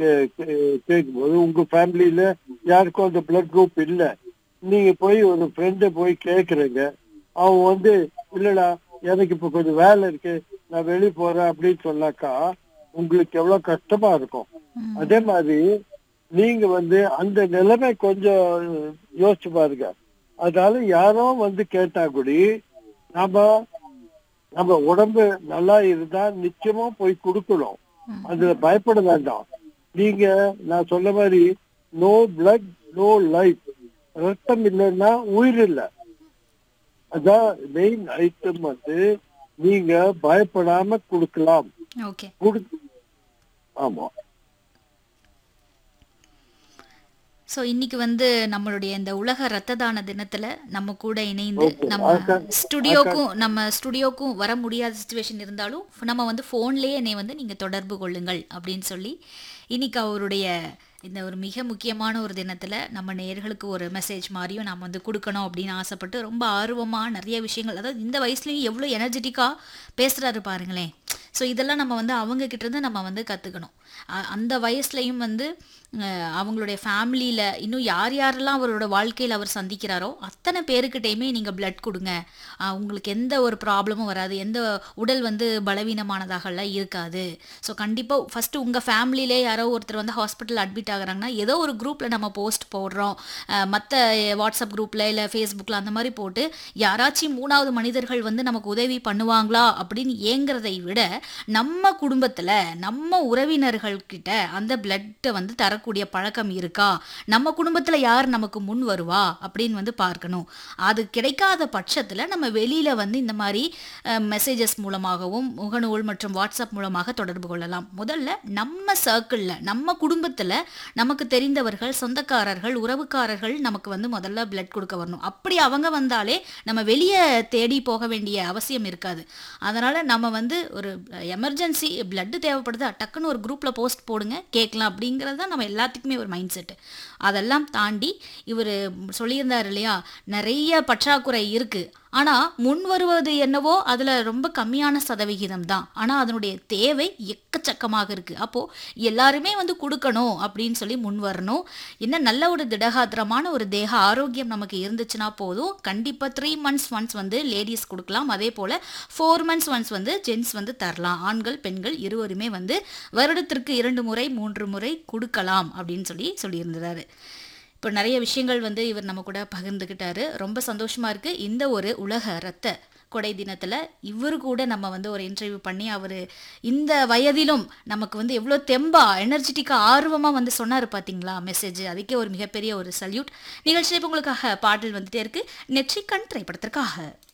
K- K- கேட்கும்போது உங்க ஃபேமிலியில யாருக்கும் அந்த பிளட் குரூப் இல்ல நீங்க போய் ஒரு ஃப்ரெண்ட போய் கேக்குறீங்க அவன் வந்து இல்லடா எனக்கு இப்ப கொஞ்சம் வேலை இருக்கு நான் வெளியே போறேன் அப்படின்னு சொன்னாக்கா உங்களுக்கு எவ்வளவு கஷ்டமா இருக்கும் ம். அதே மாதிரி நீங்க வந்து அந்த நிலைமை கொஞ்சம் யோசிச்சு பாருங்க அதனால யாரோ வந்து கேட்டா கூடி நாம நம்ம உடம்பு நல்லா இருந்தா நிச்சயமா போய் கொடுக்கணும் ம். அதுல பயப்பட வேண்டாம் நீங்க நான் சொன்ன மாதிரி நோ பிளட் நோ லைஃப் ரத்தம் இல்லைன்னா உயிர் இல்லை அதான் மெயின் ஐட்டம் வந்து நீங்க பயப்படாம கொடுக்கலாம் ஓகே குடு ஆமா ஸோ இன்னைக்கு வந்து நம்மளுடைய இந்த உலக ரத்த தான தினத்துல நம்ம கூட இணைந்து Okay. நம்ம அக்கா- ஸ்டுடியோக்கும் நம்ம ஸ்டுடியோக்கும் வர முடியாத சுச்சுவேஷன் இருந்தாலும் நம்ம வந்து ஃபோன்லேயே என்னை வந்து நீங்க தொடர்பு கொள்ளுங்கள் அப்படின்னு சொல்லி இன்னைக்கு அவருடைய இந்த ஒரு மிக முக்கியமான ஒரு தினத்துல நம்ம நேயர்களுக்கு ஒரு மெசேஜ் மாதிரியும் நம்ம வந்து கொடுக்கணும் அப்படின்னு ஆசைப்பட்டு ரொம்ப ஆர்வமா நிறைய விஷயங்கள் அதாவது இந்த வயசுலயும் எவ்வளோ எனர்ஜெட்டிக்கா பேசுறாரு பாருங்களேன் ஸோ இதெல்லாம் நம்ம வந்து அவங்க கிட்ட இருந்து நம்ம வந்து கற்றுக்கணும் அந்த வயசுலையும் வந்து அஹ், அவங்களுடைய ஃபேமிலியில் இன்னும் யார் யாரெல்லாம் அவரோட வாழ்க்கையில் அவர் சந்திக்கிறாரோ அத்தனை பேருக்கிட்டையுமே நீங்கள் பிளட் கொடுங்க அஹ், உங்களுக்கு எந்த ஒரு ப்ராப்ளமும் வராது எந்த உடல் வந்து பலவீனமானதாகலாம் இருக்காது ஸோ கண்டிப்பாக ஃபஸ்ட்டு உங்கள் ஃபேமிலியிலே யாரோ ஒருத்தர் வந்து ஹாஸ்பிட்டல் அட்மிட் ஆகுறாங்கன்னா ஏதோ ஒரு குரூப்பில் நம்ம போஸ்ட் போடுறோம் மற்ற வாட்ஸ்அப் குரூப்பில் இல்லை ஃபேஸ்புக்கில் அந்த மாதிரி போட்டு யாராச்சும் மூணாவது மனிதர்கள் வந்து நமக்கு உதவி பண்ணுவாங்களா அப்படின்னு ஏங்குறதை விட நம்ம குடும்பத்தில் நம்ம உறவினர்கள் கிட்ட அந்த பிளட்டை வந்து தரக்கூடிய பழக்கம் இருக்கா நம்ம குடும்பத்தில் யார் நமக்கு முன் வருவா அப்படின்னு வந்து பார்க்கணும் அது கிடைக்காத பட்சத்தில் நம்ம வெளியில் வந்து இந்த மாதிரி மெசேஜஸ் மூலமாகவும் முகநூல் மற்றும் வாட்ஸ்அப் மூலமாக தொடர்பு கொள்ளலாம் முதல்ல நம்ம சர்க்கிளில் நம்ம குடும்பத்தில் நமக்கு தெரிந்தவர்கள் சொந்தக்காரர்கள் உறவுக்காரர்கள் நமக்கு வந்து முதல்ல பிளட் கொடுக்க வரணும் அப்படி அவங்க வந்தாலே நம்ம வெளியே தேடி போக வேண்டிய அவசியம் இருக்காது அதனால் நம்ம வந்து ஒரு எமர்ஜென்சி பிளட்டு தேவைப்படுது டக்குன்னு ஒரு குரூப்பில் போஸ்ட் போடுங்க கேட்கலாம் அப்படிங்கிறது தான் நம்ம எல்லாத்துக்குமே ஒரு மைண்ட் செட்டு அதெல்லாம் தாண்டி இவர் சொல்லியிருந்தார் இல்லையா நிறைய பற்றாக்குறை இருக்குது ஆனால் முன் வருவது என்னவோ அதில் ரொம்ப கம்மியான சதவிகிதம் தான் ஆனால் அதனுடைய தேவை எக்கச்சக்கமாக இருக்குது அப்போது எல்லாருமே வந்து கொடுக்கணும் அப்படின்னு சொல்லி முன் வரணும் என்ன நல்ல ஒரு திடகாத்திரமான ஒரு தேக ஆரோக்கியம் நமக்கு இருந்துச்சுன்னா போதும் கண்டிப்பாக த்ரீ மந்த்ஸ் ஒன்ஸ் வந்து லேடிஸ் கொடுக்கலாம் அதே போல் ஃபோர் மந்த்ஸ் ஒன்ஸ் வந்து ஜென்ஸ் வந்து தரலாம் ஆண்கள் பெண்கள் இருவருமே வந்து வருடத்திற்கு இரண்டு முறை மூன்று முறை கொடுக்கலாம் அப்படின்னு சொல்லி சொல்லியிருந்தாரு இப்போ நிறைய விஷயங்கள் வந்து இவர் நம்ம கூட பகிர்ந்துக்கிட்டாரு ரொம்ப சந்தோஷமா இருக்கு இந்த ஒரு உலக ரத்த கொடை தினத்தில் இவர் கூட நம்ம வந்து ஒரு இன்டர்வியூ பண்ணி அவர் இந்த வயதிலும் நமக்கு வந்து எவ்வளோ தெம்பா எனர்ஜெட்டிக்காக ஆர்வமாக வந்து சொன்னார் பார்த்தீங்களா மெசேஜ் அதுக்கே ஒரு மிகப்பெரிய ஒரு சல்யூட் நிகழ்ச்சியில் இப்போ உங்களுக்காக பாடல் வந்துட்டே இருக்கு நெற்றிக்கண் திரைப்படத்திற்காக